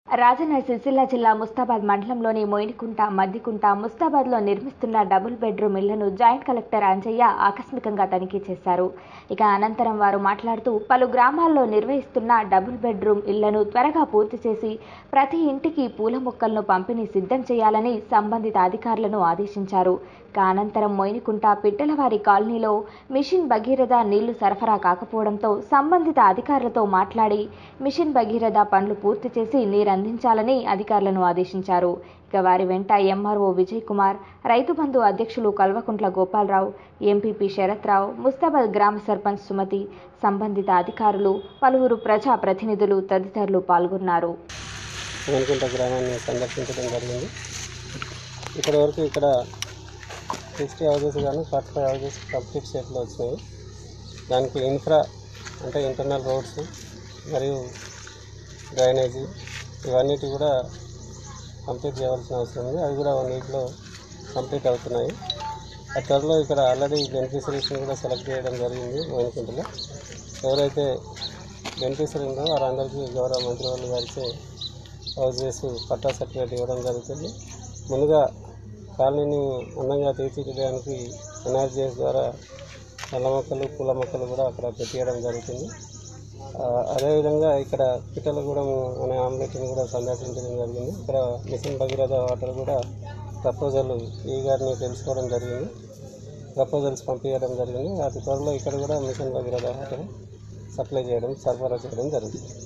రాజన్న సిరిసిల్ల జిల్లా ముస్తాబాద్ మండలంలోని మోయినకుంట మద్దికుంట ముస్తాబాద్లో నిర్మిస్తున్న డబుల్ బెడ్రూమ్ ఇళ్లను జాయింట్ కలెక్టర్ అంజయ్య ఆకస్మికంగా తనిఖీ చేశారు ఇక అనంతరం వారు మాట్లాడుతూ పలు గ్రామాల్లో నిర్వహిస్తున్న డబుల్ బెడ్రూమ్ ఇళ్లను త్వరగా పూర్తి చేసి ప్రతి ఇంటికి పూల మొక్కలను పంపిణీ సిద్ధం చేయాలని సంబంధిత అధికారులను ఆదేశించారు ఇక అనంతరం మోయినకుంట పిట్టలవారి కాలనీలో మిషన్ భగీరథ నీళ్లు సరఫరా కాకపోవడంతో సంబంధిత అధికారులతో మాట్లాడి మిషన్ భగీరథ పనులు పూర్తి చేసి నీరు అందించాలని అధికారులను ఆదేశించారు ఇక వారి వెంట ఎంఆర్ఓ విజయ్ కుమార్ రైతు బంధు అధ్యక్షులు కల్వకుంట్ల గోపాలరావు ఎంపీపీ శరత్రావు ముస్తాబాద్ గ్రామ సర్పంచ్ సుమతి సంబంధిత అధికారులు పలువురు ప్రజా ప్రతినిధులు తదితరులు పాల్గొన్నారు వెనుకుంట గ్రామాన్ని సందర్శించడం జరిగింది ఇప్పటి వరకు ఇక్కడ సిక్స్టీ హౌజెస్ కానీ ఫార్టీ ఫైవ్ హౌజెస్ కంప్లీట్ స్టేట్లో వచ్చినాయి దానికి ఇన్ఫ్రా అంటే ఇంటర్నల్ రోడ్స్ మరియు డ్రైనేజీ ఇవన్నిటి కూడా కంప్లీట్ చేయవలసిన అవసరం ఉంది అవి కూడా వన్ వీక్లో కంప్లీట్ అవుతున్నాయి ఆ త్వరలో ఇక్కడ ఆల్రెడీ బెనిఫిషరీస్ని కూడా సెలెక్ట్ చేయడం జరిగింది మోయినకుంటలో ఎవరైతే బెనిఫిషరీ ఉందో వారందరికీ గౌరవ మంత్రి వాళ్ళు గారిచే హౌజెస్ పట్టా సర్టిఫికేట్ ఇవ్వడం జరుగుతుంది ముందుగా కాలనీని అందంగా తీర్చిదిద్దడానికి ఎన్ఆర్జీఎస్ ద్వారా నల్ల మొక్కలు పూల మొక్కలు కూడా అక్కడ పెట్టియడం జరుగుతుంది ఆ, అదేవిధంగా ఇక్కడ పిట్టలగూడెం అనే ఆమ్లెట్ని కూడా సందర్శించడం జరిగింది ఇక్కడ మిషన్ భగీరథ వాటర్ కూడా ప్రపోజల్ ఈ గారిని తెలుసుకోవడం జరిగింది ప్రపోజల్స్ పంపించడం జరిగింది అతి త్వరలో ఇక్కడ కూడా మిషన్ భగీరథ వాటర్ సప్లై చేయడం సరఫరా చేయడం జరుగుతుంది